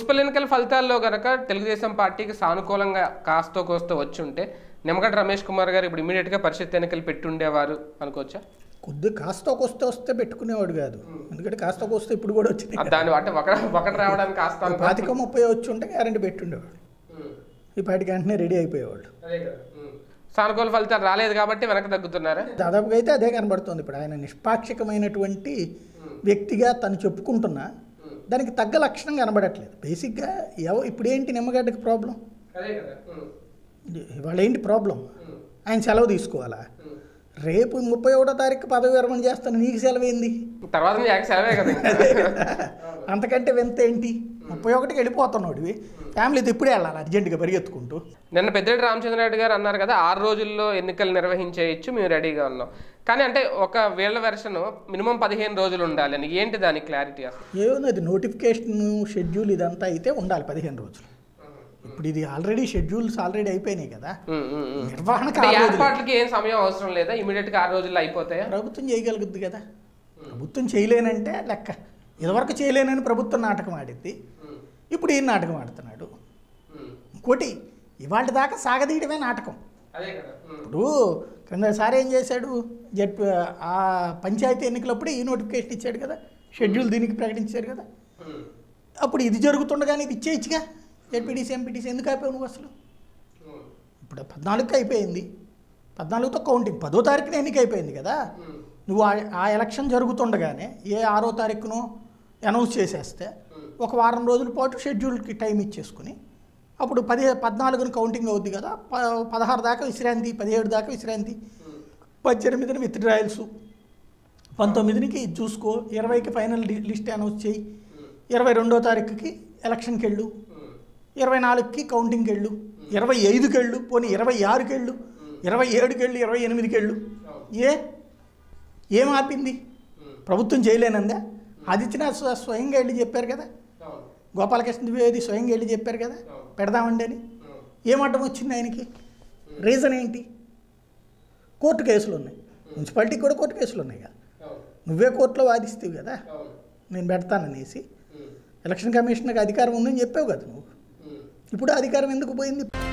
Municipal ఎన్నికల ఫలితాల్లో గనక తెలుగుదేశం పార్టీకి సానుకూలంగా కాస్తో కోస్తో వచ్చి ఉంటే నిమ్మగడ్డ రమేష్ కుమార్ గారు ఇప్పుడు ఇమీడియట్గా పరిషత్ ఎన్నికలు పెట్టుండేవారు అనుకోవచ్చా కొద్ది కాస్త కొస్తే వస్తే పెట్టుకునేవాడు కాదు ఎందుకంటే కాస్త కొస్తే ఇప్పుడు కూడా వచ్చింది ఆ దాన్ని అంటే ఒక ఒకటి రావడానికి కాస్త అనుకో- పాతిక ముప్పై వచ్చి ఉంటే గ్యారంటీ పెట్టుండేవాడు ఉమ్. ఈ పాటికి వెంటనే రెడీ అయిపోయేవాళ్ళు అదే కదా ఉమ్. సానుకూల ఫలితాలు రాలేదు కాబట్టి వెనక్కి తగ్గుతున్నారా దాదాపుగా అయితే అదే కనబడుతుంది ఇప్పుడు ఆయన నిష్పాక్షికమైనటువంటి వ్యక్తిగా తను చెప్పుకుంటున్నా దానికి తగ్గ లక్షణం కనబడట్లేదు బేసిక్గా ఎవ ఇప్పుడు ఏంటి నిమ్మగడ్డకి ప్రాబ్లం అదే కదా ఉమ్. ఇవాళ ఏంటి ప్రాబ్లం ఆయన సెలవు తీసుకోవాలా రేపు ముప్పై ఒకటో తారీఖు పదవి విరమణ చేస్తాను నీకు సెలవు ఏంది తర్వాత నీ యాక్స్ అవే కదా ఇంకా. అంతకంటే వింత ఏంటి ముప్పై ఒకటికి వెళ్ళిపోతున్నాడు ఫ్యామిలీతో ఇప్పుడే వెళ్ళాలి అర్జెంటుగా పరిగెత్తుకుంటూ నిన్న పెద్దిరెడ్డి రామచంద్రరెడ్డి గారు అన్నారు కదా ఆరు రోజుల్లో ఎన్నికలు నిర్వహించేయచ్చు మేము రెడీగా ఉన్నాం కానీ అంటే ఒక వీళ్ళ వెర్షన్ మినిమం పదిహేను రోజులు ఉండాలి అని ఏంటి దాని క్లారిటీ అసలు ఏముంది అది నోటిఫికేషన్ షెడ్యూల్ ఇదంతా అయితే ఉండాలి పదిహేను రోజులు ఇప్పుడు ఇది ఆల్రెడీ షెడ్యూల్స్ ఆల్రెడీ అయిపోయినాయి కదా ఉమ్, ఉమ్, ఉమ్. నిర్వహణకు అంటే ఆరు రోజులు ఏర్పాట్లకి ఏం సమయం అవసరం లేదా ఇమీడియట్ గా ఆరు రోజుల్లో అయిపోతాయా ప్రభుత్వం చేయగలుగుద్ది కదా ప్రభుత్వం చేయలేనంటే లెక్క ఇదివరకు చేయలేనని ప్రభుత్వం నాటకం ఆడింది ఇప్పుడు ఈయన నాటకం ఆడుతున్నాడు ఉమ్. ఇంకోటి ఇవాళ దాకా సాగదీయడమే నాటకం అదే కదా ఉమ్. ఇప్పుడు క్రిందసారి ఏం చేశాడు జడ్ ఆ పంచాయతీ ఎన్నికలప్పుడు ఈ నోటిఫికేషన్ ఇచ్చాడు కదా షెడ్యూల్ దీనికి ప్రకటించారు కదా ఉమ్. అప్పుడు ఇది జరుగుతుండగానే ఇది ఇచ్చేయచ్చుగా జడ్పీటీసీ ఎంపీటీసీ ఎందుకు ఆపావు నువ్వు అసలు ఉమ్. ఇప్పుడు పద్నాలుగుకి అయిపోయింది పద్నాలుగుతో కౌంటింగ్ పదో తారీఖున ఎన్నిక అయిపోయింది కదా ఉమ్. నువ్వు ఆ ఆ ఎలక్షన్ జరుగుతుండగానే ఏ ఆరో తారీఖునో అనౌన్స్ చేసేస్తే ఒక వారం రోజుల పాటు షెడ్యూల్కి టైం ఇచ్చేసుకుని అప్పుడు పది పద్నాలుగున కౌంటింగ్ అవుద్ది కదా ప పదహారు దాకా విశ్రాంతి పదిహేడు దాకా విశ్రాంతి పద్దెనిమిదిన విత్ డ్రాయల్స్ పంతొమ్మిదినికి ఇది చూసుకో ఇరవైకి ఫైనల్ లి- లిస్ట్ అనౌన్స్ చేయి ఇరవై రెండో తారీఖుకి ఎలక్షన్కి వెళ్ళు ఉమ్. ఇరవై నాలుగుకి కౌంటింగ్కి వెళ్ళు ఇరవై ఐదుకి వెళ్ళు పోనీ ఇరవై ఆరుకి వెళ్ళు ఇరవై ఏడుకి వెళ్ళు ఇరవై ఎనిమిదికి వెళ్ళు ఏ ఏం ఆపింది ప్రభుత్వం చేయలేనందా ఆదిత్యనాథ్ స్వ- స్వయంగా వెళ్ళి చెప్పారు కదా అవును. గోపాలకృష్ణ ద్వివేది స్వయంగా వెళ్ళి చెప్పారు కదా పెడదామండి అని ఉమ్. ఏం అడ్డం వచ్చింది ఆయనకి రీజన్ ఏంటి కోర్టు కేసులు ఉన్నాయి మున్సిపాలిటీకి కూడా కోర్టు కేసులు ఉన్నాయి కదా అవును. నువ్వే కోర్టులో వాదిస్తావు కదా అవును. నేను పెడతాననేసి ఉమ్. ఎలక్షన్ కమిషన్కి అధికారం ఉందని చెప్పావు కదా నువ్వు ఉమ్. ఇప్పుడు ఆ అధికారం ఎందుకు పోయింది